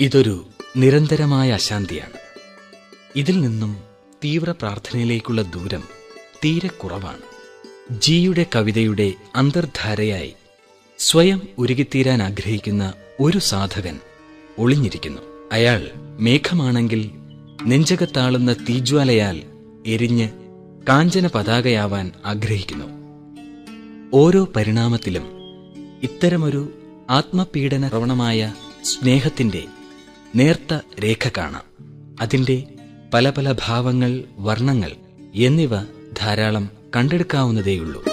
ഇതൊരു നിരന്തരമായ അശാന്തിയാണ് ഇതിൽ നിന്നും തീവ്ര പ്രാർത്ഥനയിലേക്കുള്ള ദൂരം തീരെ കുറവാണ് ജിയുടെ കവിതയുടെ അന്തർധാരയായി സ്വയം ഉരുകിത്തീരാൻ ആഗ്രഹിക്കുന്ന ഒരു സാധകൻ ഒളിഞ്ഞിരിക്കുന്നു അയാൾ മേഘമാണെങ്കിൽ നെഞ്ചകത്താളുന്ന തീജ്വാലയാൽ എരിഞ്ഞ് കാഞ്ചന പതാകയാവാൻ ആഗ്രഹിക്കുന്നു ഓരോ പരിണാമത്തിലും ഇത്തരമൊരു ആത്മപീഡന പ്രവണമായ സ്നേഹത്തിന്റെ നേർത്ത രേഖ കാണാം അതിന്റെ പല പല ഭാവങ്ങൾ വർണ്ണങ്ങൾ എന്നിവ ധാരാളം കണ്ടെടുക്കാവുന്നതേയുള്ളൂ